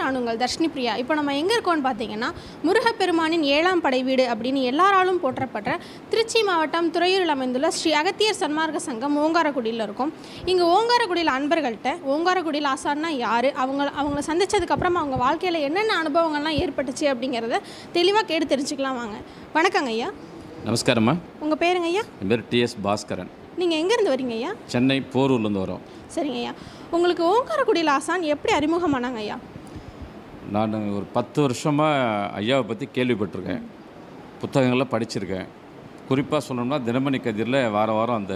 நான் உங்கள் தர்ஷினி பிரியா இப்போ நம்ம எங்கே இருக்கோம்னு பார்த்தீங்கன்னா முருகப்பெருமானின் ஏழாம் படை வீடு அப்படின்னு எல்லாராலும் போற்றப்படுற திருச்சி மாவட்டம் துறையூரில் அமைந்துள்ள ஸ்ரீ அகத்தியர் சன்மார்க்க சங்கம் ஓங்காரக்குடியில் இருக்கும் இங்கே ஓங்காரக்குடியில் அன்பர்கள்ட்ட ஓங்காரக்குடியில் ஆசான்னா யார் அவங்க அவங்கள சந்திச்சதுக்கப்புறம் அவங்க வாழ்க்கையில் என்னென்ன அனுபவங்கள்லாம் ஏற்பட்டுச்சு அப்படிங்கிறத தெளிவாக கேட்டு தெரிஞ்சுக்கலாம் வாங்க வணக்கங்க ஐயா நமஸ்காரம்மா உங்கள் பேருங்க ஐயா என் பேர் டிஎஸ் பாஸ்கரன் நீங்கள் எங்கேருந்து வரீங்க ஐயா சென்னை போரூர்லேருந்து வரோம் சரிங்க ஐயா உங்களுக்கு ஓங்காரக்குடியில் ஆசான் எப்படி அறிமுகமானாங்க ஐயா நான் ஒரு பத்து வருஷமாக ஐயாவை பற்றி கேள்விப்பட்டிருக்கேன் புத்தகங்களில் படிச்சிருக்கேன் குறிப்பாக சொல்லணும்னா தினமணி கதிரில் வாரம் வாரம் அந்த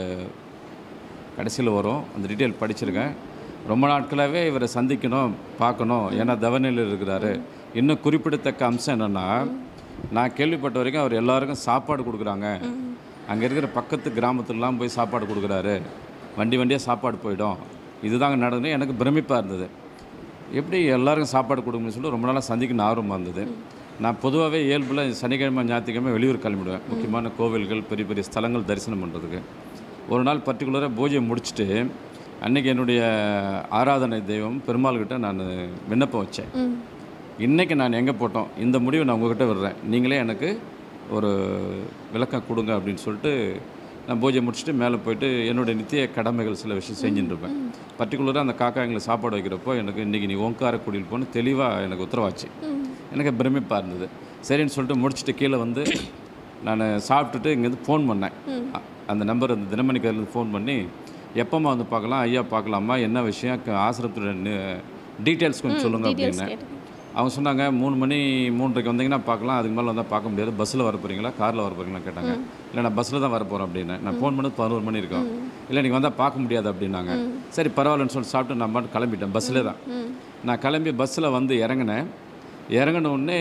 கடைசியில் வரும் அந்த டீட்டெயில் படிச்சிருக்கேன் ரொம்ப நாட்களாகவே இவரை சந்திக்கணும் பார்க்கணும் ஏன்னா தவநிலையில் இருக்கிறாரு இன்னும் குறிப்பிடத்தக்க அம்சம் என்னென்னா நான் கேள்விப்பட்ட வரைக்கும் அவர் எல்லாருக்கும் சாப்பாடு கொடுக்குறாங்க அங்கே இருக்கிற பக்கத்து கிராமத்துலலாம் போய் சாப்பாடு கொடுக்குறாரு வண்டி வண்டியாக சாப்பாடு போயிடும் இதுதாங்க நடந்தது எனக்கு பிரமிப்பாக இருந்தது எப்படி எல்லாருக்கும் சாப்பாடு கொடுக்கணும்னு சொல்லி ரொம்ப நாளாக சந்திக்கணும் ஆர்வமாக இருந்தது நான் பொதுவாகவே இயல்பில் சனிக்கிழமை ஞாயிற்றுக்கிழமை வெளியூர் கிளம்பிடுவேன் முக்கியமான கோவில்கள் பெரிய பெரிய ஸ்தலங்கள் தரிசனம் பண்ணுறதுக்கு ஒரு நாள் பர்டிகுலராக பூஜையை முடிச்சுட்டு அன்றைக்கி என்னுடைய ஆராதனை தெய்வம் பெருமாள்கிட்ட நான் விண்ணப்பம் வச்சேன் ம் இன்றைக்கி நான் எங்கே போட்டோம் இந்த முடிவை நான் உங்ககிட்ட விடுறேன் நீங்களே எனக்கு ஒரு விளக்கம் கொடுங்க அப்படின்னு சொல்லிட்டு நான் பூஜை முடிச்சுட்டு மேலே போயிட்டு என்னுடைய நித்திய கடமைகள் சில விஷயம் செஞ்சுட்டு இருப்பேன் பர்டிகுலராக அந்த காக்கா எங்களுக்கு சாப்பாடு வைக்கிறப்போ எனக்கு இன்றைக்கி நீ ஓங்கார குடியில் போன்னு தெளிவாக எனக்கு உத்தரவாச்சு எனக்கு பிரமிப்பாக இருந்தது சரின்னு சொல்லிட்டு முடிச்சுட்டு கீழே வந்து நான் சாப்பிட்டுட்டு இங்கேருந்து ஃபோன் பண்ணேன் அ- அந்த நம்பர் அந்த தினமணி கதிலேருந்து ஃபோன் பண்ணி எப்போம்மா வந்து பார்க்கலாம் ஐயா பார்க்கலாமா என்ன விஷயம் க- ஆசிரமத்தோட டீட்டெயில்ஸ் கொஞ்சம் சொல்லுங்கள் டீட்டெயில்ஸ் அப்படின்னேன் கேட்டு அவங்க சொன்னாங்க மூணு மணி மூன்றரைக்கு வந்தீங்கன்னா பார்க்கலாம் அதுக்கு மேலே வந்தால் பார்க்க முடியாது பஸ்ஸில் வர போகிறீங்களா காரில் வர போகிறீங்களா கேட்டாங்க இல்லை நான் பஸ்ஸில் தான் வர போகிறேன் அப்படின்னு நான் ஃபோன் பண்ணது பதினோரு மணி இருக்கும் இல்லை நீங்கள் வந்தால் பார்க்க முடியாது அப்படின்னாங்க சரி பரவாயில்லன்னு சொல்லி சாப்பிட்டு நான் பாட்டு கிளம்பிட்டேன் பஸ்ஸில் தான் நான் கிளம்பி பஸ்ஸில் வந்து இறங்கினேன் இறங்கின உடனே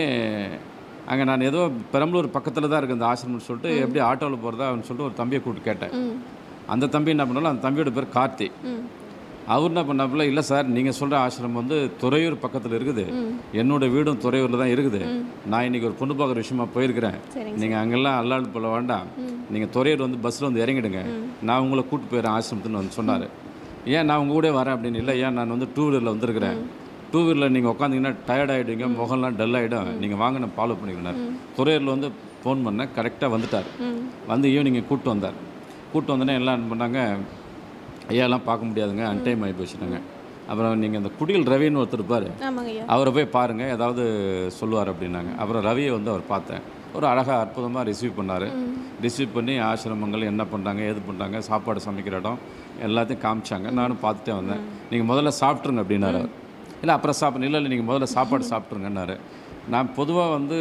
அங்கே நான் ஏதோ பெரம்பலூர் பக்கத்தில் தான் இருக்குது அந்த ஆசிரமம்னு சொல்லிட்டு எப்படி ஆட்டோவில் போகிறதா அப்படின்னு சொல்லிட்டு ஒரு தம்பியை கூப்பிட்டு கேட்டேன் ம் அந்த தம்பி என்ன பண்ணாலும் அந்த தம்பியோட பேர் கார்த்தி ம் அவர் என்ன பண்ணாப்புல இல்லை சார் நீங்கள் சொல்கிற ஆசிரமம் வந்து துறையூர் பக்கத்தில் இருக்குது என்னோட வீடும் துறையூரில் தான் இருக்குது நான் இன்னைக்கு ஒரு பொண்ணு பார்க்குற விஷயமா போயிருக்கிறேன் சரிங்க நீங்கள் அங்கெல்லாம் அல்லாடு போல வேண்டாம் நீங்கள் துறையூர் வந்து பஸ்ஸில் வந்து இறங்கிடுங்க நான் உங்களை கூப்பிட்டு போயிடுறேன் ஆசிரமத்துன்னு வந்து சொன்னார் ஏன் நான் உங்க கூட வரேன் அப்படின்னு இல்லை ஏன் நான் வந்து டூ வீலரில் வந்திருக்கிறேன் டூ வீலரில் நீங்கள் உட்காந்தீங்கன்னா டயர்ட் ஆகிடுவீங்க முகம்லாம் டல் ஆகிடும் நீங்கள் வாங்க நான் ஃபாலோ பண்ணிக்கிறேன் துறையூரில் வந்து ஃபோன் பண்ணேன் கரெக்டாக வந்துட்டார் ம் வந்து ஈவினிங் கூப்பிட்டு வந்தார் கூப்பிட்டு வந்தோடனே எல்லாம் என்ன பண்ணாங்க ஐயாலாம் பார்க்க முடியாதுங்க அன்டைம் ஆகி போச்சுனாங்க அப்புறம் நீங்கள் இந்த குடியில் ரவின்னு ஒருத்தர் இருப்பார் ஆமாங்க ஐயா அவரை போய் பாருங்கள் ஏதாவது சொல்லுவார் அப்படின்னாங்க அப்புறம் ரவியை வந்து அவர் பார்த்தேன் ஒரு அழகாக அற்புதமாக ரிசீவ் பண்ணார் ரிசீவ் பண்ணி ஆசிரமங்கள் என்ன பண்ணுறாங்க ஏது பண்ணுறாங்க சாப்பாடு சமைக்கிற இடம் எல்லாத்தையும் காமிச்சாங்க நானும் பார்த்துட்டே வந்தேன் நீங்கள் முதல்ல சாப்பிட்ருங்க அப்படின்னாரு அவர் இல்லை அப்புறம் சாப்பிட இல்லை இல்லை நீங்கள் முதல்ல சாப்பாடு சாப்பிட்ருங்கன்னாரு நான் பொதுவாக வந்து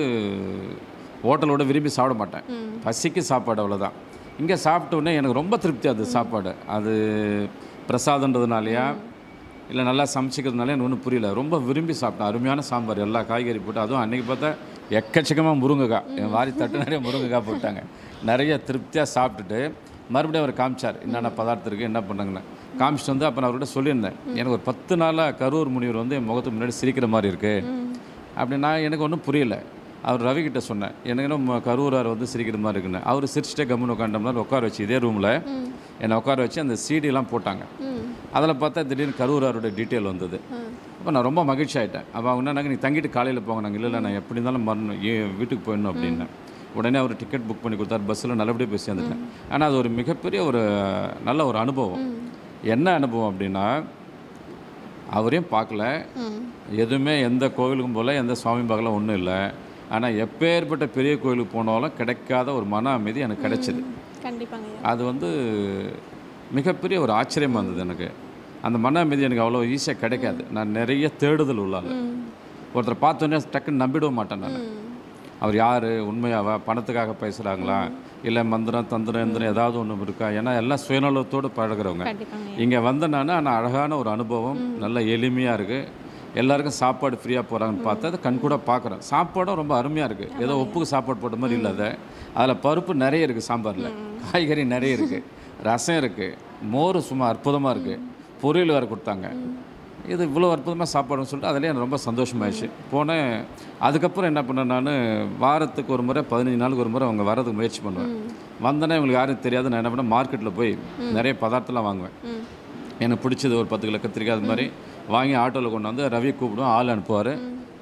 ஹோட்டலோட விரும்பி சாப்பிட மாட்டேன் பசிக்கு சாப்பாடு அவ்வளோதான் இங்கே சாப்பிட்ட உடனே எனக்கு ரொம்ப திருப்தி அது சாப்பாடு அது பிரசாதன்றதுனாலயா இல்லை நல்லா சமைச்சிக்கிறதுனால எனக்கு ஒன்றும் புரியல ரொம்ப விரும்பி சாப்பிட்டேன் அருமையான சாம்பார் எல்லா காய்கறி போட்டு அதுவும் அன்றைக்கி பார்த்தா எக்கச்சக்கமாக முருங்கைக்காய் என் வாரி தட்டு நிறைய முருங்கைக்காய் போட்டாங்க நிறைய திருப்தியாக சாப்பிட்டுட்டு மறுபடியும் அவர் காமிச்சார் என்னென்ன பதார்த்தம் இருக்குது என்ன பண்ணாங்கன்னு காமிச்சிட்டு வந்து அப்போ நான் அவர்கிட்ட சொல்லியிருந்தேன் எனக்கு ஒரு பத்து நாளாக கரூர் முனிவர் வந்து என் முகத்துக்கு முன்னாடி சிரிக்கிற மாதிரி இருக்குது அப்படின்னா எனக்கு ஒன்றும் புரியல அவர் ரவி கிட்ட சொன்னேன் எனக்கு என்ன கரூரார் வந்து சிரிக்கிற மாதிரி இருக்குன்னு அவர் சிரிச்சிட்டே கம்முன்னு உட்காண்டோம்னா உட்கார வச்சு இதே ரூமில் என்னை உட்கார வச்சு அந்த சீடிலாம் போட்டாங்க ம் அதில் பார்த்தா திடீர்னு கரூராரோட டீட்டெயில் வந்தது அப்போ நான் ரொம்ப மகிழ்ச்சி ஆகிட்டேன் அப்போ அவங்க என்ன நீ தங்கிட்டு காலையில் போங்க நாங்கள் இல்லை இல்லை நான் எப்படி இருந்தாலும் மறணும் ஏன் வீட்டுக்கு போயிடணும் அப்படின்னேன் உடனே அவர் டிக்கெட் புக் பண்ணி கொடுத்தாரு பஸ்ஸில் நல்லபடியாக போய் சேர்ந்துட்டேன் ஆனால் அது ஒரு மிகப்பெரிய ஒரு நல்ல ஒரு அனுபவம் என்ன அனுபவம் அப்படின்னா அவரையும் பார்க்கல ம் எதுவுமே எந்த கோவிலுக்கும் போல எந்த சுவாமி பார்க்கல ஒன்றும் இல்லை ஆனால் எப்பேற்பட்ட பெரிய கோயிலுக்கு போனாலும் கிடைக்காத ஒரு மன அமைதி எனக்கு கிடைச்சிது கண்டிப்பாங்க ஐயா அது வந்து மிகப்பெரிய ஒரு ஆச்சரியமாக இருந்தது எனக்கு அந்த மன அமைதி எனக்கு அவ்வளோ ஈஸியாக கிடைக்காது நான் நிறைய தேடுதல் உள்ளாள் ம் ஒருத்தரை பார்த்தோன்னே டக்குன்னு நம்பிட மாட்டேன் நான் ம் அவர் யார் உண்மையாவா பணத்துக்காக பேசுகிறாங்களா இல்லை மந்திரம் தந்திரம் எந்திரம் ஏதாவது ஒன்று இருக்கா ஏன்னா எல்லாம் சுயநலத்தோடு பழகுறவங்க கண்டிப்பாங்க ஐயா இங்கே வந்த நான் ஆனால் அழகான ஒரு அனுபவம் நல்ல எளிமையாக இருக்குது எல்லாருக்கும் சாப்பாடு ஃப்ரீயாக போகிறாங்கன்னு பார்த்து அதை கண் கூட பார்க்குறேன் சாப்பாடும் ரொம்ப அருமையாக இருக்குது ஏதோ உப்புக்கு சாப்பாடு போட்ட மாதிரி இல்லாத அதில் பருப்பு நிறைய இருக்குது சாம்பாரில் காய்கறி நிறைய இருக்குது ரசம் இருக்குது மோர் சும்மா அற்புதமாக இருக்குது பொரியல் வேறு கொடுத்தாங்க இது இவ்வளோ அற்புதமாக சாப்பாடுன்னு சொல்லிட்டு அதிலே எனக்கு ரொம்ப சந்தோஷமாயிடுச்சு போனேன் அதுக்கப்புறம் என்ன பண்ணேன் நான் வாரத்துக்கு ஒரு முறை பதினஞ்சு நாளுக்கு ஒரு முறை அவங்க வரதுக்கு முயற்சி பண்ணுவேன் வந்தேன்னா இவங்களுக்கு யாரும் தெரியாது நான் என்ன பண்ணேன் மார்க்கெட்டில் போய் நிறைய பதார்த்தம்லாம் வாங்குவேன் ம் எனக்கு பிடிச்சது ஒரு பத்து கிலோ கத்திரிக்காய் அது மாதிரி வாங்கி ஆட்டோவில் கொண்டு வந்து ரவி கூப்பிடுவோம் ஆள் அனுப்புவார்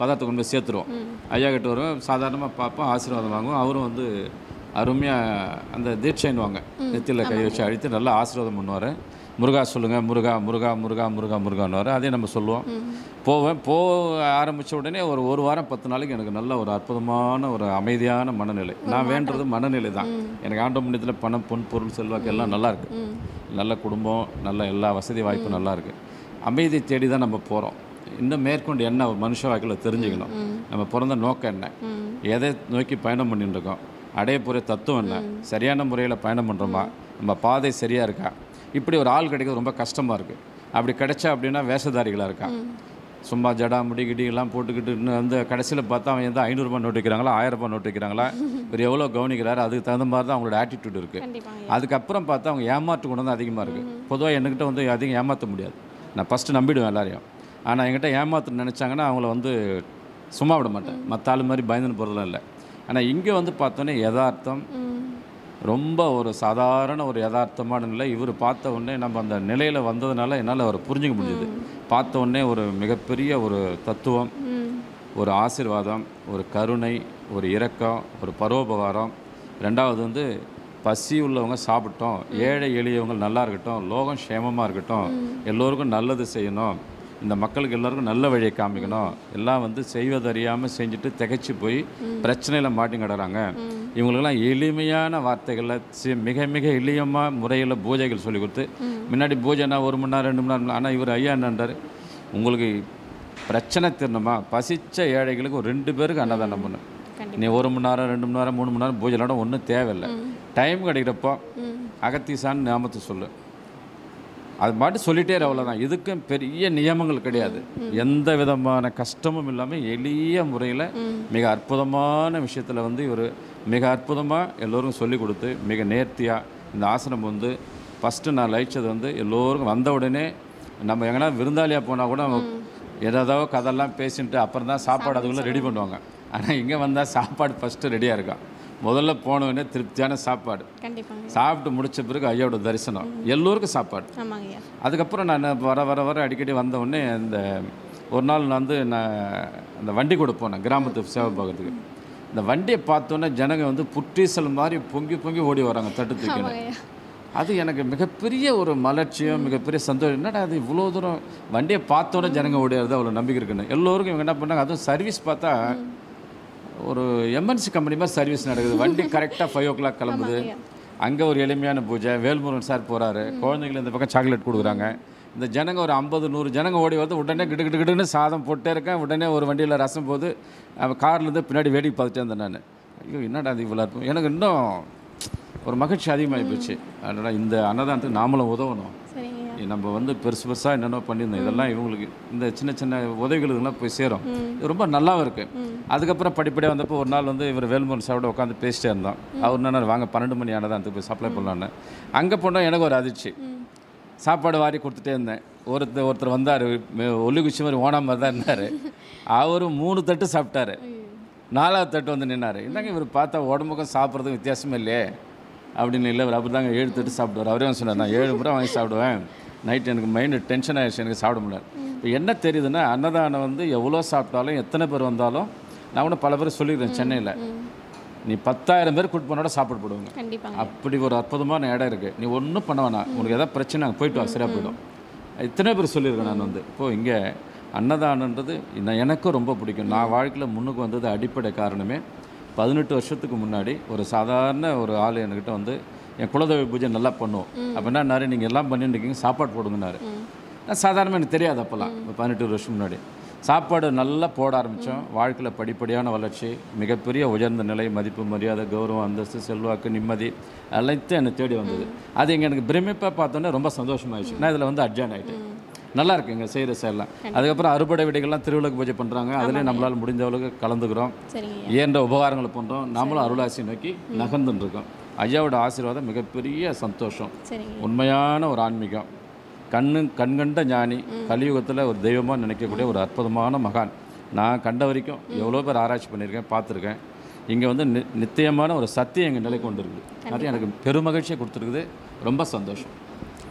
பதார்த்தம் கொண்டு போய் சேர்த்துருவோம் ஐயா கிட்ட வருவோம் சாதாரணமாக பார்ப்போம் ஆசீர்வாதம் வாங்குவோம் அவரும் வந்து அருமையாக அந்த தீட்சைன்னுவாங்க நெத்தியில் கை வச்சு அழித்து நல்லா ஆசீர்வாதம் பண்ணுவார் முருகா சொல்லுங்கள் முருகா முருகா முருகா முருகா முருகான்னுவார் அதே நம்ம சொல்லுவோம் போவேன் போக ஆரம்பித்த உடனே ஒரு ஒரு வாரம் பத்து நாளைக்கு எனக்கு நல்ல ஒரு அற்புதமான ஒரு அமைதியான மனநிலை நான் வேண்டது மனநிலை தான் எனக்கு ஆண்ட முன்னத்தில் பணம் பொன் பொருள் செல்வாக்கு எல்லாம் நல்லா இருக்கு நல்ல குடும்பம் நல்ல எல்லா வசதி வாய்ப்பும் நல்லா இருக்கு அமைதி தேடி தான் நம்ம போகிறோம் இன்னும் மேற்கொண்டு என்ன ஒரு மனுஷ வாழ்க்கையில் தெரிஞ்சுக்கணும் நம்ம பிறந்த நோக்கம் என்ன எதை நோக்கி பயணம் பண்ணிட்டு இருக்கோம் அடைய போகிற தத்துவம் என்ன சரியான முறையில் பயணம் பண்ணுறோமா நம்ம பாதை சரியாக இருக்கா இப்படி ஒரு ஆள் கிடைக்கிறது ரொம்ப கஷ்டமாக இருக்குது அப்படி கிடைச்சா அப்படின்னா வேஷதாரிகளாக இருக்கா சும்மா ஜடா முடி கிடிலாம் போட்டுக்கிட்டு இன்னும் வந்து கடைசியில் பார்த்தா அவன் எந்த ஐநூறுரூபா நோட்டு வைக்கிறாங்களா ஆயிரம் ரூபாய் நோட்டு வைக்கிறாங்களா இவர் எவ்வளோ கவனிக்கிறாரு அதுக்கு தகுந்த மாதிரி தான் அவங்களோட ஆட்டிடியூட் இருக்குது கண்டிப்பாங்க அதுக்கப்புறம் பார்த்தா அவங்க ஏமாற்று குணம் தான் அதிகமாக இருக்குது பொதுவாக என்கிட்ட வந்து அதிகம் ஏமாற்ற முடியாது நான் ஃபஸ்ட்டு நம்பிடுவேன் எல்லாரையும் ஆனால் என்கிட்ட ஏமாற்ற நினச்சாங்கன்னா அவங்கள வந்து சும்மா விட மாட்டேன் மற்ற ஆள் மாதிரி பயந்துன்னு போகிறதுலாம் இல்லை ஆனால் இங்கே வந்து பார்த்தோன்னே யதார்த்தம் ரொம்ப ஒரு சாதாரண ஒரு யதார்த்தமான நிலை இவர் பார்த்த உடனே நம்ம அந்த நிலையில் வந்ததுனால என்னால் அவரை புரிஞ்சுக்க முடியுது பார்த்த உடனே ஒரு மிகப்பெரிய ஒரு தத்துவம் ஒரு ஆசீர்வாதம் ஒரு கருணை ஒரு இரக்கம் ஒரு பரோபகாரம் ரெண்டாவது வந்து பசி உள்ளவங்க சாப்பிட்டோம் ஏழை எளியவங்க நல்லா இருக்கட்டும் லோகம் க்ஷேமமாக இருக்கட்டும் எல்லோருக்கும் நல்லது செய்யணும் இந்த மக்களுக்கு எல்லாருக்கும் நல்ல வழியை காமிக்கணும் எல்லாம் வந்து செய்வதறியாமல் செஞ்சுட்டு திகைச்சு போய் பிரச்சனையில் மாட்டி கிடறாங்க இவங்களுக்கெல்லாம் எளிமையான வார்த்தைகளில் சி- மிக மிக எளியமாக முறையில் பூஜைகள் சொல்லி கொடுத்து முன்னாடி பூஜைனா ஒரு மணி நேரம் ரெண்டு மணி நேரம் ஆனால் இவர் ஐயா என்னன்றார் உங்களுக்கு பிரச்சனை தீரணுமா பசிச்ச ஏழைகளுக்கு ஒரு ரெண்டு பேருக்கு அன்னதானம் பண்ணு நீ ஒரு மணி நேரம் ரெண்டு மணி நேரம் மூணு மணி நேரம் பூஜைலாம் ஒன்றும் தேவையில்லை டைம் கிடைக்கிறப்போ அகத்தீசான்னு நாமத்தை சொல்லு அது பாட்டு சொல்லிட்டே இரு, அவ்வளவுதான் இதுக்கும் பெரிய நியமங்கள் கிடையாது எந்த விதமான கஷ்டமும் இல்லாமல் எளிய முறையில் மிக அற்புதமான விஷயத்தில் வந்து இவர் மிக அற்புதமாக எல்லோருக்கும் சொல்லி கொடுத்து மிக நேர்த்தியாக இந்த ஆசனம் வந்து ஃபஸ்ட்டு நான் லயிச்சது வந்து எல்லோருக்கும் வந்த உடனே நம்ம எங்கன்னா விருந்தாளியாக போனால் கூட அவங்க ஏதாவது கதெல்லாம் பேசிட்டு அப்புறம் தான் சாப்பாடு அதுக்குள்ளே ரெடி பண்ணுவாங்க ஆனால் இங்கே வந்தால் சாப்பாடு ஃபஸ்ட்டு ரெடியாக இருக்கான் முதல்ல போன உடனே திருப்தியான சாப்பாடு கண்டிப்பாங்க சாப்பிட்டு முடிச்ச பிறகு ஐயாவோட தரிசனம் எல்லோருக்கும் சாப்பாடு ஆமாங்க ஐயா அதுக்கப்புறம் நான் வர வர வர அடிக்கடி வந்த உடனே இந்த ஒரு நாள் நான் வந்து நான் அந்த வண்டி கூட போனேன் கிராமத்து சேவை பார்க்கறதுக்கு இந்த வண்டியை பார்த்தோன்னே ஜனங்க வந்து புற்றீசல் மாதிரி பொங்கி பொங்கி ஓடி வராங்க தட்டு தூக்கின்னு ஆமாங்க ஐயா அது எனக்கு மிகப்பெரிய ஒரு மலர்ச்சியும் மிகப்பெரிய சந்தோஷம் என்னடா அது இவ்வளோ தூரம் வண்டியை பார்த்தோன்னே ஜனங்க ஓடியாருது அவ்வளோ நம்பிக்கை இருக்குன்னு எல்லோருக்கும் இவங்க என்ன பண்ணாங்க அதுவும் சர்வீஸ் பார்த்தா ஒரு எம்என்சி கம்பெனி மாதிரி சர்வீஸ் நடக்குது வண்டி கரெக்டாக ஃபைவ் ஓ கிளாக் கிளம்புது அங்கே ஒரு எளிமையான பூஜை வேல்முருகன் சார் போகிறாரு குழந்தைங்களுக்கு இந்த பக்கம் சாக்லேட் கொடுக்குறாங்க இந்த ஜனங்க ஒரு ஐம்பது நூறு ஜனங்க ஓடி வந்து உடனே கிட்டு கிட்டு கிட்டுன்னு சாதம் போட்டே இருக்கேன் உடனே ஒரு வண்டியில் ரசம் போது அவன் கார்லேருந்து பின்னாடி வேடிக்கை பார்த்துட்டே இருந்தேன் நான் ஐயோ என்னடா அது இவ்வளோ இருக்கும் எனக்கு இன்னும் ஒரு மகிழ்ச்சி அதிகமாகி போச்சு அதனால் இந்த அன்னதானத்துக்கு நாமளும் உதவணும் சரிங்க ஐயா நம்ம வந்து பெருசு பெருசாக என்னென்ன பண்ணியிருந்தோம் இதெல்லாம் இவங்களுக்கு இந்த சின்ன சின்ன உதவிகள் இதெல்லாம் போய் சேரும் இது ரொம்ப நல்லாவும் இருக்கு அதுக்கப்புறம் படிப்படியாக வந்தப்போ ஒரு நாள் வந்து இவர் வேல்முருகன் சாரோட உட்காந்து பேசிட்டே இருந்தோம் அவர் என்ன வாங்க பன்னெண்டு மணி ஆனதான் போய் சப்ளை பண்ணலான்னு அங்கே போனால் எனக்கு ஒரு அதிர்ச்சி சாப்பாடு வாரி கொடுத்துட்டே இருந்தேன் ஒருத்தர் ஒருத்தர் வந்தார் ஒல்லி குச்சி மாதிரி ஓனா மாதிரி தான் இருந்தார் அவரும் மூணு தட்டு சாப்பிட்டாரு நாலாவது தட்டு வந்து நின்னார் என்னங்க இவர் பார்த்தா உடம்புக்கும் சாப்பிட்றதுக்கும் வித்தியாசமே இல்லையே அப்படின்னு இல்லை இவர் அப்படி தாங்க ஏழு தட்டு சாப்பிடுவார் அவரே வந்து சொன்னார் நான் ஏழு முறை வாங்கி சாப்பிடுவேன் நைட் எனக்கு மைண்டு டென்ஷன் ஆயிடுச்சு எனக்கு சாப்பிட முடியல இப்போ என்ன தெரியுதுன்னா அன்னதானம் வந்து எவ்வளோ சாப்பிட்டாலும் எத்தனை பேர் வந்தாலும் நான் கூட பல பேர் சொல்லியிருக்கேன் சென்னையில் நீ பத்தாயிரம் பேர் கூட்டு போனோட சாப்பாடு போடுவாங்க கண்டிப்பாங்க அப்படி ஒரு அற்புதமான இடம் இருக்குது நீ ஒன்றும் பண்ண வேணாம் உனக்கு எதாவது பிரச்சனை அங்கே போயிட்டு வா சரியாக போயிடும் இத்தனை பேர் சொல்லியிருக்கேன் நான் வந்து இப்போ இங்கே அன்னதானன்றது நான் எனக்கும் ரொம்ப பிடிக்கும் நான் வாழ்க்கையில் முன்னுக்கு வந்தது அடிப்படை காரணமே பதினெட்டு வருஷத்துக்கு முன்னாடி ஒரு சாதாரண ஒரு ஆள் என்கிட்ட வந்து என் குலதெய்வ பூஜை நல்லா பண்ணுவோம் அப்போ என்ன நீங்கள் எல்லாம் பண்ணிட்டு இருக்கீங்க சாப்பாடு போடுங்கன்னாரு நான் சாதாரணமாக எனக்கு தெரியாது அப்போல்லாம் இப்போ பதினெட்டு வருஷம் முன்னாடி சாப்பாடு நல்லா போட ஆரம்பித்தோம் வாழ்க்கையில் படிப்படியான வளர்ச்சி மிகப்பெரிய உயர்ந்த நிலை மதிப்பு மரியாதை கௌரவம் அந்தஸ்து செல்வாக்கு நிம்மதி அனைத்தும் என்னை தேடி வந்தது அது இங்கே எனக்கு பிரமிப்பாக பார்த்தோன்னே ரொம்ப சந்தோஷமாயிடுச்சு நான் இதில் வந்து அட்ஜாயின் ஆகிட்டேன் நல்லா இருக்கு இங்கே செய்கிற செயலாம் அதுக்கப்புறம் அறுபடை விடைகள்லாம் திருவிழாக்கு பூஜை பண்ணுறாங்க அதுலேயும் நம்மளால் முடிஞ்ச அளவுக்கு கலந்துக்கிறோம் சரிங்க ஐயா இயன்ற உபகாரங்களை பண்ணுறோம் நாமளும் அருளாசி நோக்கி நகர்ந்துன்னு இருக்கோம் ஐயாவோட ஆசீர்வாதம் மிகப்பெரிய சந்தோஷம் சரிங்க உண்மையான ஒரு ஆன்மீகம் கண்ணு கண்கண்ட ஞானி கலியுகத்தில் ஒரு தெய்வமாக நினைக்கக்கூடிய ஒரு அற்புதமான மகான் நான் கண்ட வரைக்கும் எவ்வளோ பேர் ஆராய்ச்சி பண்ணியிருக்கேன் பார்த்துருக்கேன் இங்கே வந்து நி நித்தியமான ஒரு சத்தியம் எங்கள் நிலை கொண்டு இருக்குது அது எனக்கு பெருமகிழ்ச்சியை கொடுத்துருக்குது ரொம்ப சந்தோஷம்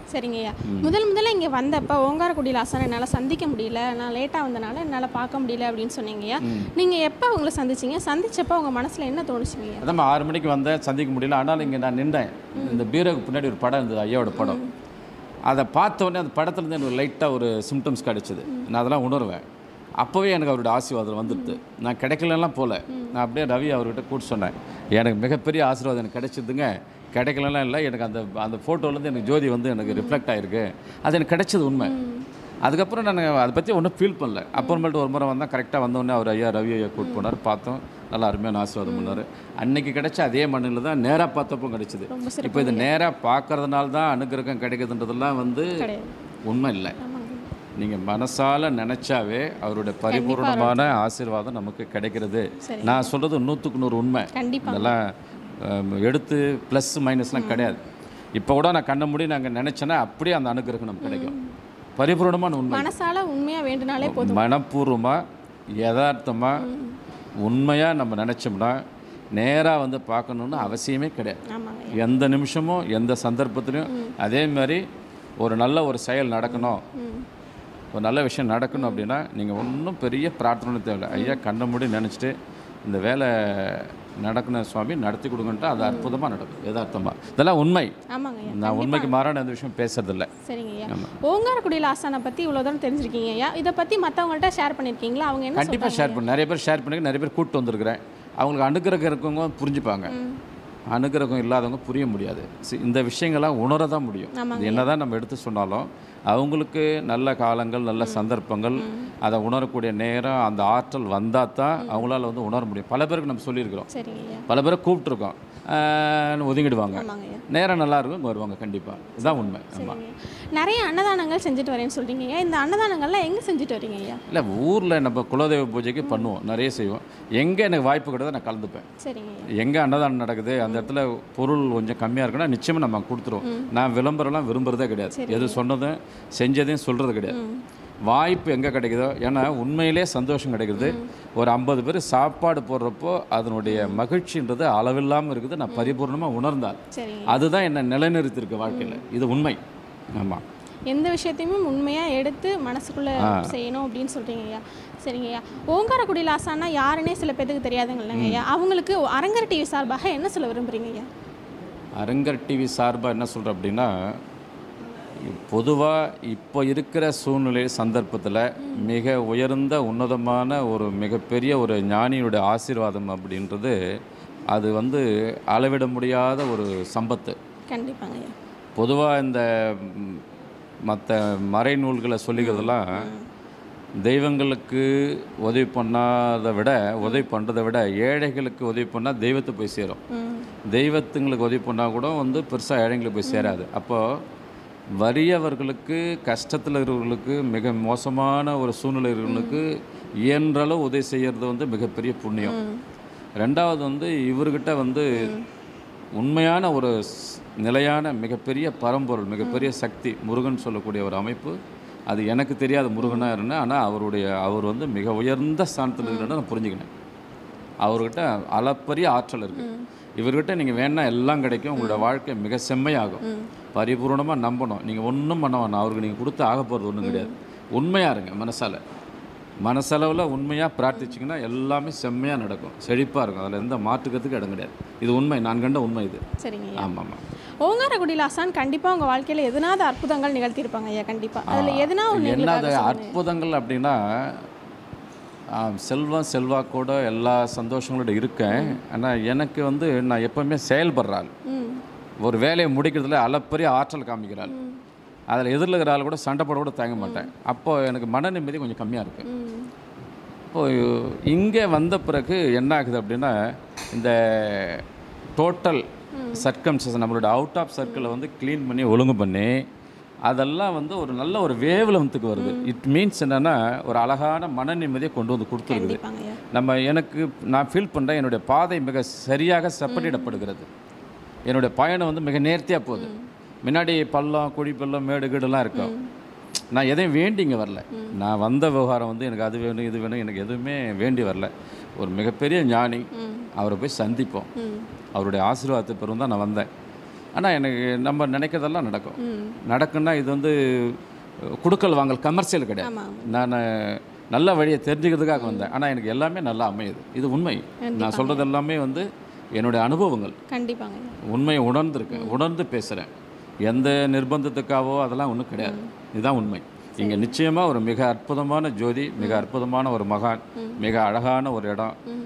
சரிங்க ஐயா முதல் முதல்ல இங்கே வந்தப்போ ஓங்காரக்குடியில் ஆசானை என்னால் சந்திக்க முடியல நான் லேட்டாக வந்தனால என்னால் பார்க்க முடியல அப்படின்னு சொன்னீங்க ஐயா நீங்கள் எப்போ அவங்கள சந்திச்சீங்க சந்திச்சப்போ உங்கள் மனசில் என்ன தோணுச்சுங்க ஐயா அதான் ஆறு மணிக்கு வந்தேன் சந்திக்க முடியல ஆனாலும் இங்கே நான் நின்றேன் இந்த பீரோக்கு பின்னாடி ஒரு படம் இருந்தது ஐயாவோட படம் அதை பார்த்த உடனே அந்த படத்துலேருந்து எனக்கு லைட்டாக ஒரு சிம்டம்ஸ் கிடச்சிது நான் அதெல்லாம் உணர்வேன் அப்போவே எனக்கு அவருடைய ஆசீர்வாதம் வந்துடுது நான் கிடைக்கலலாம் போல நான் அப்படியே ரவி அவர்கிட்ட கூட்டு சொன்னேன் எனக்கு மிகப்பெரிய ஆசீர்வாதம் எனக்கு கிடைச்சதுங்க கிடைக்கலலாம் இல்லை எனக்கு அந்த அந்த ஃபோட்டோலேருந்து எனக்கு ஜோதி வந்து எனக்கு ரிஃப்ளெக்ட் ஆகிருக்கு அது எனக்கு கிடைச்சது உண்மை அதுக்கப்புறம் நான் அதை பற்றி ஒன்றும் ஃபீல் பண்ணல அப்புறமேட்டு ஒரு முறை வந்தால் கரெக்டாக வந்தோடனே அவர் ஐயா ரவி ஐயா கூட்டு போனார் பார்த்தோம் நல்லா அருமையான ஆசீர்வாதம் பண்ணார் அன்னைக்கு கிடைச்ச அதே மண்ணில் தான் நேராக பார்த்தப்போ கிடைச்சிது ரொம்ப சிறப்பு இப்போ இது நேராக பார்க்கறதுனால தான் அனுகிரகம் கிடைக்குதுன்றதெல்லாம் வந்து கிடையாது உண்மை இல்லை ஆமாங்க நீங்கள் மனசால நினச்சாவே அவருடைய பரிபூர்ணமான ஆசீர்வாதம் நமக்கு கிடைக்கிறது சரி. நான் சொல்கிறது நூற்றுக்கு நூறு உண்மை கண்டிப்பாக இதெல்லாம் அம், எடுத்து ப்ளஸ் மைனஸ்லாம் கிடையாது இப்போ கூட நான் கண்ண மூடி நாங்கள் நினச்சேன்னா அப்படியே அந்த அனுகிரகம் நமக்கு கிடைக்கும் பரிபூர்ணமான உண்மை மனசால உண்மையாக வேண்டுனாலே போதும் மனப்பூர்வமாக யதார்த்தமாக உண்மையாக நம்ம நினச்சோம்னா நேராக வந்து பார்க்கணுன்னு அவசியமே கிடையாது ஆமாங்க எந்த நிமிஷமும் எந்த சந்தர்ப்பத்திலையும் அதே மாதிரி ஒரு நல்ல ஒரு செயல் நடக்கணும் ம் ஒரு நல்ல விஷயம் நடக்கணும் அப்படின்னா நீங்கள் ஒன்றும் பெரிய பிரார்த்தனை தேவையில்லை ஐயா கண்ண மூடி நினச்சிட்டு இந்த வேலை நடக்கணும் சுவாமி நடத்தி கொடுங்கன்ட்டு அது அற்புதமாக நடக்கும் யதார்த்தமாக இதெல்லாம் உண்மை ஆமாங்க ஐயா நான் உண்மைக்கு மாறான எந்த விஷயம் பேசுறதில்ல சரிங்க ஐயா ஆமா. ஓங்காரக்குடியில் ஆசானை பற்றி இவ்வளோ தூரம் தெரிஞ்சிருக்கீங்க ஐயா இதை பற்றி மற்றவங்கள்ட்ட ஷேர் பண்ணியிருக்கீங்களா அவங்க என்ன கண்டிப்பாக ஷேர் பண்ண நிறைய பேர் ஷேர் பண்ணி நிறைய பேர் கூப்பிட்டு வந்திருக்கிறேன் அவங்களுக்கு அனுகிரகம் இருக்கவங்க புரிஞ்சுப்பாங்க ம் அனுகிரகம் இல்லாதவங்க புரிய முடியாது சி- இந்த விஷயங்கள்லாம் உணர தான் முடியும் ஆமாங்க. இது என்னதான் நம்ம எடுத்து சொன்னாலும் அவங்களுக்கு நல்ல காலங்கள் நல்ல சந்தர்ப்பங்கள் அதை உணரக்கூடிய நேரம் அந்த ஆற்றல் வந்தால் தான் அவங்களால வந்து உணர முடியும் பல பேருக்கு நம்ம சொல்லியிருக்கிறோம் சரிங்க ஐயா பல பேரை கூப்பிட்ருக்கோம் ஆஹ் ஒதுங்கிடுவாங்க ஆமாங்க ஐயா நேரம் நல்லா இருக்கும் இங்க வருவாங்க கண்டிப்பாக இதுதான் உண்மை ஆமாம் சரிங்க நிறைய அன்னதானங்கள் செஞ்சுட்டு வரேன்னு சொல்றீங்க ஐயா இந்த அன்னதானங்கள்லாம் எங்கே செஞ்சுட்டு வரீங்க ஐயா இல்லை ஊரில் நம்ம குலதெய்வ பூஜைக்கு பண்ணுவோம் நிறைய செய்வோம் எங்கே எனக்கு வாய்ப்பு கிடையாது நான் கலந்துப்பேன் சரிங்க ஐயா எங்கே அன்னதானம் நடக்குது அந்த இடத்துல பொருள் கொஞ்சம் கம்மியாக இருக்குன்னா நிச்சயமாக நம்ம கொடுத்துருவோம் நான் விளம்பரம்லாம் விரும்புகிறதே கிடையாது எது சொன்னதும் செஞ்சதையும் சொல்கிறது கிடையாது வாய்ப்பு எங்கே கிடைக்குதோ ஏன்னா உண்மையிலே சந்தோஷம் கிடைக்குது ஒரு ஐம்பது பேர் சாப்பாடு போடுறப்போ அதனுடைய மகிழ்ச்சின்றது அளவில்லாமல் இருக்குது நான் பரிபூர்ணமாக உணர்ந்தால் சரிங்க அதுதான் என்னை நிலைநிறுத்திருக்கு வாழ்க்கையில் இது உண்மை ஆமாம் எந்த விஷயத்தையுமே உண்மையாக எடுத்து மனசுக்குள்ளே செய்யணும் அப்படின்னு சொல்கிறீங்க ஐயா சரிங்க ஐயா ஓங்காரக்குடி லாசானா யாருன்னே சில பேத்துக்கு தெரியாதுங்க இல்லைங்க ஐயா அவங்களுக்கு அரங்கர் டிவி சார்பாக என்ன சொல்ல விரும்புகிறீங்க ஐயா அரங்கர் டிவி சார்பாக என்ன சொல்கிறேன் அப்படின்னா பொதுவாக இப்போ இருக்கிற சூழ்நிலை சந்தர்ப்பத்தில் மிக உயர்ந்த உன்னதமான ஒரு மிகப்பெரிய ஒரு ஞானியுடைய ஆசீர்வாதம் அப்படின்றது அது வந்து அளவிட முடியாத ஒரு சம்பத்து கண்டிப்பாங்க ஐயா பொதுவாக இந்த மற்ற மறைநூல்களை சொல்லிக்கிறதெல்லாம் தெய்வங்களுக்கு உதவி பண்ணாத விட உதவி பண்ணுறதை விட ஏழைகளுக்கு உதவி பண்ணால் தெய்வத்தை போய் சேரும் ம் தெய்வத்துங்களுக்கு உதவி பண்ணால் கூட வந்து பெருசாக ஏழைங்களுக்கு போய் சேராது அப்போது வறியவர்களுக்கு கஷ்டத்தில் இருக்கிறவர்களுக்கு மிக மோசமான ஒரு சூழ்நிலை இருக்கிறவங்களுக்கு இயன்றளவு உதவி செய்கிறது வந்து மிகப்பெரிய புண்ணியம் ரெண்டாவது வந்து இவர்கிட்ட வந்து உண்மையான ஒரு ஸ்- நிலையான மிகப்பெரிய பரம்பொருள் மிகப்பெரிய சக்தி முருகன் சொல்லக்கூடிய ஒரு அமைப்பு அது எனக்கு தெரியாத முருகனாக இருந்தேன் ஆனால் அவருடைய அவர் வந்து மிக உயர்ந்த ஸ்தானத்தில் இருக்கிறத நான் புரிஞ்சுக்கினேன் அவர்கிட்ட அளப்பரிய ஆற்றல் இருக்கு இவர்கிட்ட நீங்கள் வேணா எல்லாம் கிடைக்கும் உங்களோட வாழ்க்கை மிக செம்மையாகும் பரிபூர்ணமாக நம்பணும் நீங்கள் ஒன்றும் பண்ண வேணாம் அவருக்கு நீங்கள் கொடுத்து ஆக போகிறது ஒன்றும் கிடையாது உண்மையாக இருங்க மனசால மனசளவில் உண்மையாக பிரார்த்திச்சிங்கன்னா எல்லாமே செம்மையாக நடக்கும் செழிப்பாக இருக்கும் அதில் எந்த மாற்றுக்கிறதுக்கு இடம் கிடையாது இது உண்மை நான் கண்ட உண்மை இது சரிங்க ஐயா ஆமாம் ஆமாம் ஓங்காரக்குடி லாசான் கண்டிப்பாக உங்கள் வாழ்க்கையில் எதனாவது அற்புதங்கள் நிகழ்த்தியிருப்பாங்க ஐயா கண்டிப்பாக அதில் எதனா ஒன்று என்னது அற்புதங்கள் அப்படின்னா ஆ, செல்வம் செல்வாக்கோட எல்லா சந்தோஷங்களோட இருக்கேன் ஆனால் எனக்கு வந்து நான் எப்பவுமே செயல்படுறாள் ம் ஒரு வேலையை முடிக்கிறதுல அளப்பரிய ஆற்றல் காமிக்கிறாள் அதில் எதிரில் இருக்கிற ஆள் கூட சண்டை போட கூட தயங்க மாட்டேன் அப்போ எனக்கு மன நிம்மதி கொஞ்சம் கம்மியாக இருக்கு ம் இப்போ இங்கே வந்த பிறகு என்ன ஆகுது அப்படின்னா இந்த டோட்டல் சர்க்கம்சஸ் நம்மளோட அவுட் ஆஃப் சர்க்கிளை வந்து க்ளீன் பண்ணி ஒழுங்கு பண்ணி அதெல்லாம் வந்து ஒரு நல்ல ஒரு வேவ்லென்த்துக்கு வருது இட் மீன்ஸ் என்னென்னா ஒரு அழகான மன நிம்மதியை கொண்டு வந்து கொடுத்துருக்குது கண்டிப்பாங்க ஐயா நம்ம எனக்கு நான் ஃபீல் பண்ணுறேன் என்னுடைய பாதை மிக சரியாக செப்பனிடப்படுகிறது என்னுடைய பயணம் வந்து மிக நேர்த்தியாக போகுது முன்னாடி பள்ளம் குழி பள்ளம் மேடு கீடுலாம் இருக்கும் நான் எதையும் வேண்டி இங்கே வரல நான் வந்த விவகாரம் வந்து எனக்கு அது வேணும் இது வேணும் எனக்கு எதுவுமே வேண்டி வரல ஒரு மிகப்பெரிய ஞானி ம் அவரை போய் சந்திப்போம் ம் அவருடைய ஆசீர்வாதத்தை பெறும் தான் நான் வந்தேன் ஆனால் எனக்கு நம்ம நினைக்கிறதெல்லாம் நடக்கும் ம் நடக்குன்னா இது வந்து அஹ், குடுக்கல் வாங்கல் கமர்ஷியல் கிடையாது ஆமாம் நான் நல்ல வழியை தெரிஞ்சுக்கிறதுக்காக வந்தேன் ஆனால் எனக்கு எல்லாமே நல்லா அமையுது இது உண்மை நான் சொல்கிறது எல்லாமே வந்து என்னுடைய அனுபவங்கள் கண்டிப்பாங்க ஐயா உண்மையை உணர்ந்திருக்கேன் உணர்ந்து பேசுகிறேன் எந்த நிர்பந்தத்துக்காகவோ அதெல்லாம் ஒன்றும் கிடையாது இதுதான் உண்மை இங்கே நிச்சயமாக ஒரு மிக அற்புதமான ஜோதி மிக அற்புதமான ஒரு மகான் மிக அழகான ஒரு இடம் ம்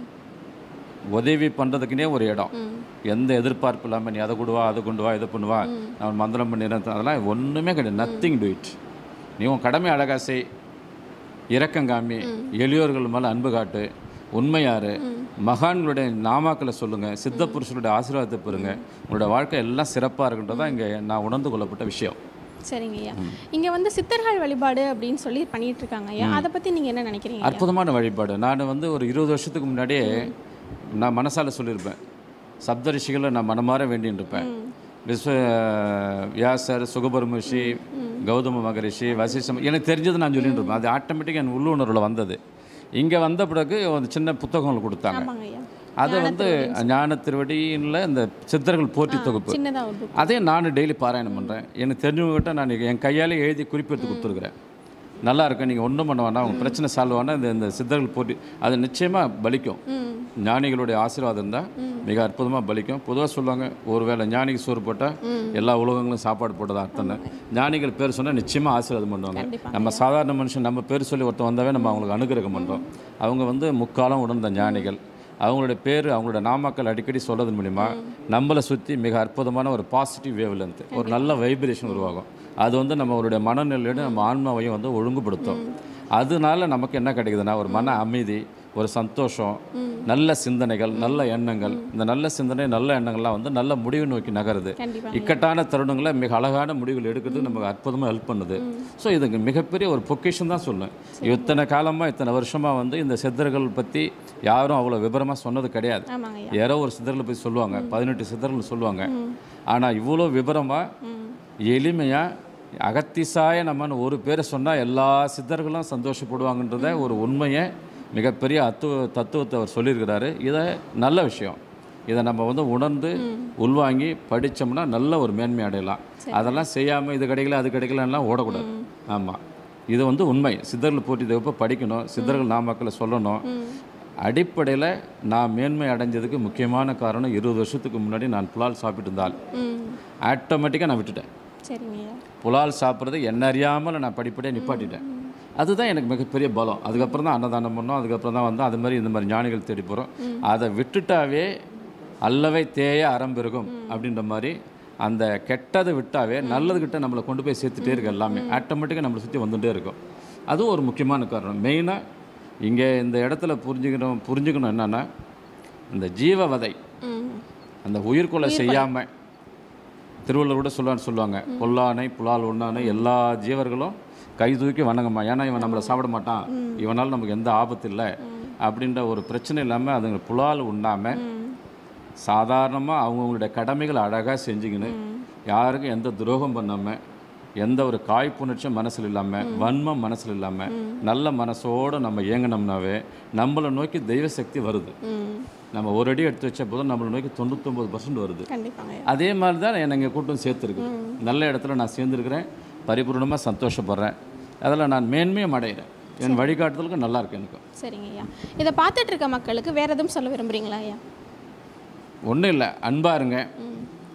உதவி பண்ணுறதுக்குனே ஒரு இடம் ம் எந்த எதிர்பார்ப்பு இல்லாமல் நீ அதை கொண்டு வா அதை கொண்டு வா இதை கொண்டு வா நான் மந்திரம் பண்ணிடுறேன் அதெல்லாம் ஒன்றுமே கிடையாது நத்திங் டு இட் நீ உன் கடமை அழகா செய் இரக்கம் காமி எளியோர்கள் மேலே அன்பு காட்டு உண்மையாரு மகான்களுடைய நாமாக்களை சொல்லுங்கள் சித்த புருஷனுடைய ஆசீர்வாதத்தை பெறுங்க உங்களோட வாழ்க்கை எல்லாம் சிறப்பாக இருக்குன்றதான் இங்கே நான் உணர்ந்து கொள்ளப்பட்ட விஷயம் சரிங்க ஐயா இங்கே வந்து சித்தர்கள் வழிபாடு அப்படின்னு சொல்லி பண்ணிட்டு இருக்காங்க ஐயா அதை பற்றி நீங்கள் என்ன நினைக்கிறீங்க ஐயா? அற்புதமான வழிபாடு நான் வந்து ஒரு இருபது வருஷத்துக்கு முன்னாடியே நான் மனசால சொல்லியிருப்பேன் சப்த ரிஷிகளை நான் மனமாற வேண்டின்னு இருப்பேன் விஸ்வ வியாசர் சுகபர்மஷி கௌதம மகரிஷி வசிஷ்டம் எனக்கு தெரிஞ்சது நான் சொல்லிட்டு இருப்பேன் அது ஆட்டோமேட்டிக்காக என் உள்ளுணர்வில் வந்தது இங்கே வந்த பிறகு ஒரு சின்ன புத்தகங்கள் கொடுத்தாங்க ஆமாங்க ஐயா அதை வந்து ஞான திருவடியில் இந்த சித்தர்கள் போற்றி தொகுப்பு சின்னதாக ஒரு book. அதே நான் டெய்லி பாராயணம் பண்ணுறேன் எனக்கு தெரிஞ்சவங்ககிட்ட நான் என் கையாலே எழுதி குறிப்பெடுத்து கொடுத்துருக்குறேன் நல்லா இருக்கு நீங்கள் ஒன்றும் பண்ண வேண்டாம் உங்கள் பிரச்சனை சால்வ் ஆனால் இந்த இந்த சித்தர்கள் போட்டி அது நிச்சயமாக பலிக்கும் ம் ஞானிகளுடைய ஆசீர்வாதம் இருந்தால் மிக அற்புதமாக பலிக்கும் பொதுவாக சொல்லுவாங்க ஒருவேளை ஞானிக்கு சோறு போட்டால் எல்லா உலகங்களும் சாப்பாடு போட்டதா அர்த்தம் ஞானிகள் பேர் சொன்னால் நிச்சயமாக ஆசீர்வாதம் பண்ணுவாங்க கண்டிப்பா. நம்ம சாதாரண மனுஷன் நம்ம பேர் சொல்லி ஒருத்தன் வந்தாவே நம்ம அவங்களுக்கு அனுகிரகம் பண்ணுறோம் அவங்க வந்து முக்காலம் உணர்ந்த ஞானிகள் அவங்களுடைய பேர் அவங்களோட நாமாக்கள் அடிக்கடி சொல்றது மூலிமா நம்மளை சுற்றி மிக அற்புதமான ஒரு பாசிட்டிவ் வேவ்லென்த் ஒரு நல்ல வைப்ரேஷன் உருவாகும் அது வந்து நம்மளுடைய மனநிலையோட நம்ம ஆன்மாவையும் வந்து ஒழுங்குபடுத்தும் அதனால நமக்கு என்ன கிடைக்குதுன்னா ஒரு மன அமைதி ஒரு சந்தோஷம் நல்ல சிந்தனைகள் நல்ல எண்ணங்கள் இந்த நல்ல சிந்தனை நல்ல எண்ணங்கள்லாம் வந்து நல்ல முடிவு நோக்கி நகருது கண்டிப்பாக இக்கட்டான தருணங்களை மிக அழகான முடிவுகள் எடுக்கிறதுக்கு நமக்கு அற்புதமாக ஹெல்ப் பண்ணுது ஸோ இதுக்கு மிகப்பெரிய ஒரு பொக்கிஷன் தான் சொல்லுவேன் இத்தனை காலமாக இத்தனை வருஷமாக வந்து இந்த சித்தர்கள் பற்றி யாரும் அவ்வளோ விவரமாக சொன்னது கிடையாது ஆமாங்க ஐயா யாரோ ஒரு சித்தர்களை பற்றி சொல்லுவாங்க பதினெட்டு சித்தர்கள் சொல்லுவாங்க ஆனால் இவ்வளோ விவரமாக ம் எளிமையாக அகத்திசாய நம்மன்னு ஒரு பேரை சொன்னால் எல்லா சித்தர்களும் சந்தோஷப்படுவாங்கன்றத ஒரு உண்மையை மிகப்பெரிய அத்துவ தத்துவத்தை அவர் சொல்லியிருக்கிறாரு இதை நல்ல விஷயம் இதை நம்ம வந்து உணர்ந்து உள்வாங்கி படித்தோம்னா நல்ல ஒரு மேன்மை அடையலாம் அதெல்லாம் செய்யாமல் இது கிடைக்கல அது கிடைக்கலலாம் ஓடக்கூடாது ஆமாம் இது வந்து உண்மை சித்தர்கள் போட்டி தொகுப்பை படிக்கணும் சித்தர்கள் நாமக்களை சொல்லணும் அடிப்படையில் நான் மேன்மை அடைஞ்சதுக்கு முக்கியமான காரணம் இருபது வருஷத்துக்கு முன்னாடி நான் புலால் சாப்பிட்டு இருந்தால் ம் ஆட்டோமேட்டிக்காக நான் விட்டுட்டேன் சரிங்க ஐயா புலால் சாப்பிட்றது என்ன அறியாமல் நான் படிப்படியாக நிப்பாட்டிட்டேன் அதுதான் எனக்கு மிகப்பெரிய பலம் அதுக்கப்புறம் தான் அன்னதானம் பண்ணோம் அதுக்கப்புறம் தான் வந்து அது மாதிரி இந்த மாதிரி ஞானிகள் தேடி போகிறோம் அதை விட்டுட்டாவே அல்லவை தேய அறம் பெருகும் அப்படின்ற மாதிரி அந்த கெட்டதை விட்டாவே நல்லதுகிட்ட நம்மளை கொண்டு போய் சேர்த்துட்டே இருக்கு எல்லாமே ஆட்டோமேட்டிக்காக நம்மளை சுற்றி வந்துட்டே இருக்கும் அதுவும் ஒரு முக்கியமான காரணம் மெயினாக இங்கே இந்த இடத்துல புரிஞ்சுக்கணும் புரிஞ்சுக்கணும் என்னென்னா இந்த ஜீவவதை ம் அந்த உயிர்கொலை செய்யாமல் திருவள்ளுவர் கூட சொல்லுவான்னு சொல்லுவாங்க பொல்லானை புலால் உண்ணானை எல்லா ஜீவர்களும் கை தூக்கி வணங்கம்மா ஏன்னா இவன் நம்மளை சாப்பிட மாட்டான் இவனால் நமக்கு எந்த ஆபத்து இல்லை அப்படின்ற ஒரு பிரச்சனை இல்லாமல் அதுங்க புலால் உண்ணாமல் ம் சாதாரணமாக அவங்கவுங்களுடைய கடமைகளை அழகாக செஞ்சுக்கின்னு யாருக்கும் எந்த துரோகம் பண்ணாமல் எந்த ஒரு காய்ப்புணர்ச்சியும் மனசில் இல்லாமல் வன்மம் மனசில் இல்லாமல் நல்ல மனசோடு நம்ம இயங்கினோம்னாவே நம்மளை நோக்கி தெய்வ சக்தி வருது ம் நம்ம ஒரு அடி எடுத்து வச்ச போதும் நம்மளை நோக்கி தொண்ணூத்தொம்பது பர்சன்ட் வருது கண்டிப்பாங்க ஐயா அதே மாதிரி தான் என்னை இங்கே கூட்டம் சேர்த்துருக்கு நல்ல இடத்துல நான் சேர்ந்துருக்கிறேன் பரிபூர்ணமாக சந்தோஷப்படுறேன் அதில் நான் மேன்மையும் அடைகிறேன் என் வழிகாட்டுதலுக்கு நல்லா இருக்கு எனக்கு சரிங்க ஐயா இதை பார்த்துட்டு இருக்க மக்களுக்கு வேற எதுவும் சொல்ல விரும்புறீங்களா ஐயா ஒன்றும் இல்லை அன்பாக இருங்க ம்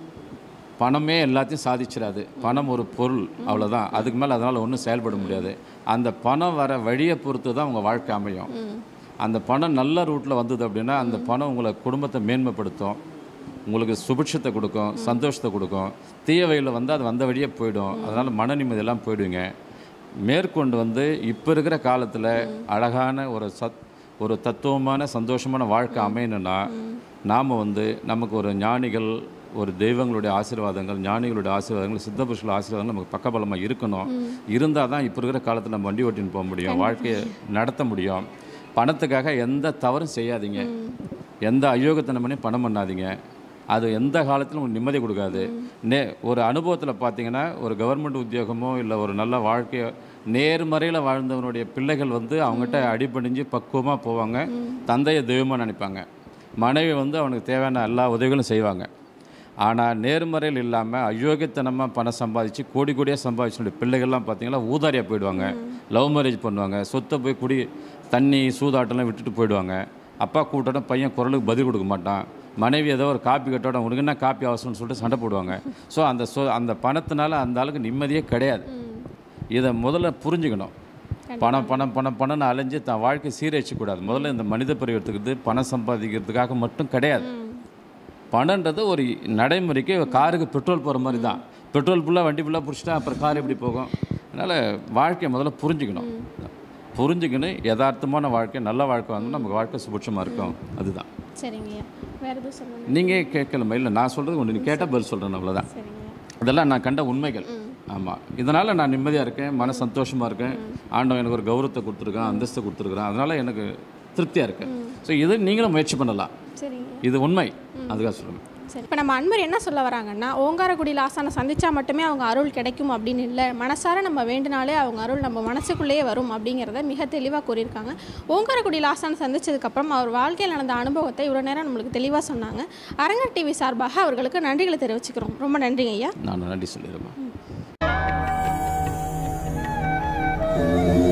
பணமே எல்லாத்தையும் சாதிச்சிடாது பணம் ஒரு பொருள் அவ்வளோதான் அதுக்கு மேலே அதனால் ஒன்றும் செயல்பட முடியாது அந்த பணம் வர வழியை பொறுத்து தான் உங்கள் வாழ்க்கை அமையும் ம் அந்த பணம் நல்ல ரூட்டில் வந்தது அப்படின்னா அந்த பணம் உங்களை குடும்பத்தை மேன்மைப்படுத்தும் உங்களுக்கு சுபிட்சத்தை கொடுக்கும் சந்தோஷத்தை கொடுக்கும் தீய வழியில் வந்து அது வந்த வழியே போயிடும் அதனால் மன நிம்மதியெல்லாம் போயிடுவீங்க மேற்கொண்டு வந்து இப்போ இருக்கிற காலத்தில் அழகான ஒரு சத் ஒரு தத்துவமான சந்தோஷமான வாழ்க்கை அமையணும்னா நாம் வந்து நமக்கு ஒரு ஞானிகள் ஒரு தெய்வங்களுடைய ஆசீர்வாதங்கள் ஞானிகளுடைய ஆசீர்வாதங்கள் சித்தபுருஷர்கள் ஆசீர்வாதங்கள் நமக்கு பக்கபலமாக இருக்கணும் இருந்தால் தான் இப்போ இருக்கிற காலத்தில் நம்ம வண்டி ஓட்டின்னு போக முடியும் வாழ்க்கையை நடத்த முடியும் பணத்துக்காக எந்த தவறும் செய்யாதீங்க எந்த அயோகத்தனமனையும் பணம் பண்ணாதீங்க அது எந்த காலத்திலும் உங்களுக்கு நிம்மதி கொடுக்காது நே ஒரு அனுபவத்தில் பார்த்தீங்கன்னா ஒரு கவர்மெண்ட் உத்தியோகமோ இல்லை ஒரு நல்ல வாழ்க்கையோ நேர்மறையில் வாழ்ந்தவனுடைய பிள்ளைகள் வந்து அவங்ககிட்ட அடிபணிஞ்சு பக்குவமாக போவாங்க தந்தையை தெய்வமாக நினைப்பாங்க மனைவி வந்து அவனுக்கு தேவையான எல்லா உதவிகளும் செய்வாங்க ஆனால் நேர்மறையில் இல்லாமல் அயோக்கியத்தனமாக பணம் சம்பாதிச்சு கோடி கோடியாக சம்பாதிச்சுடைய பிள்ளைகள்லாம் பார்த்தீங்கன்னா ஊதாரியாக போயிடுவாங்க லவ் மேரேஜ் பண்ணுவாங்க சொத்தை போய் குடி தண்ணி சூதாட்டம்லாம் விட்டுட்டு போயிடுவாங்க அப்பா கூட்டோட பையன் குரலுக்கு பதில் கொடுக்க மாட்டான் மனைவி ஏதோ ஒரு காப்பி கட்டோட உனக்கு என்ன காப்பி அவசரம்னு சொல்லிட்டு சண்டை போடுவாங்க ஸோ அந்த சொ அந்த பணத்தினால அந்த ஆளுக்கு நிம்மதியே கிடையாது இதை முதல்ல புரிஞ்சுக்கணும் பணம் பணம் பணம் பணம்னு அலைஞ்சு தன் வாழ்க்கை சீரழிச்சக்கூடாது முதல்ல இந்த மனித பிறவி எடுத்துக்கிறது பணம் சம்பாதிக்கிறதுக்காக மட்டும் கிடையாது பணன்றது ஒரு நடைமுறைக்கு காருக்கு பெட்ரோல் போகிற மாதிரி தான் பெட்ரோல் ஃபுல்லாக வண்டி ஃபுல்லாக பிடிச்சிட்டா அப்புறம் கார் எப்படி போகும் அதனால் வாழ்க்கையை முதல்ல புரிஞ்சுக்கணும் புரிஞ்சுக்கணும் யதார்த்தமான வாழ்க்கை நல்ல வாழ்க்கை வந்து நமக்கு வாழ்க்கை சுபிட்சமாக இருக்கும் அதுதான் சரிங்கய்யா வேறு எதுவும் சொல்லுங்கள் நீங்கள் கேட்கலமா இல்லை நான் சொல்கிறது ஒன்று நீ கேட்டால் பதில் சொல்கிறேன் அவ்வளோதான் சரிங்கய்யா இதெல்லாம் நான் கண்ட உண்மைகள் ஆமாம் இதனால் நான் நிம்மதியாக இருக்கேன் மன சந்தோஷமாக இருக்கேன் ஆண்டவன் எனக்கு ஒரு கௌரவத்தை கொடுத்துருக்கான் அந்தஸ்தை கொடுத்துருக்குறான் அதனால் எனக்கு திருப்தியாக இருக்கேன் ஸோ இது நீங்களும் முயற்சி பண்ணலாம் சரிங்க இது உண்மை அதுக்காக சொல்லுங்கள் சரி இப்போ நம்ம அன்பர் என்ன சொல்ல வராங்கன்னா ஓங்காரக்குடியில் ஆசானை சந்திச்சா மட்டுமே அவங்க அருள் கிடைக்கும் அப்படின்னு இல்லை மனசார நம்ம வேண்டினாலே அவங்க அருள் நம்ம மனசுக்குள்ளேயே வரும் அப்படிங்கிறத மிக தெளிவாக கூறியிருக்காங்க ஓங்காரக்குடியில் ஆசானை சந்திச்சதுக்கப்புறம் அவர் வாழ்க்கையில் நடந்த அனுபவத்தை இவ்வளோ நேரம் நம்மளுக்கு தெளிவாக சொன்னாங்க அரங்கர் டிவி சார்பாக அவர்களுக்கு நன்றிகளை தெரிவிச்சுக்கிறோம் ரொம்ப நன்றிங்க ஐயா நான் நன்றி சொல்லிடுறேன்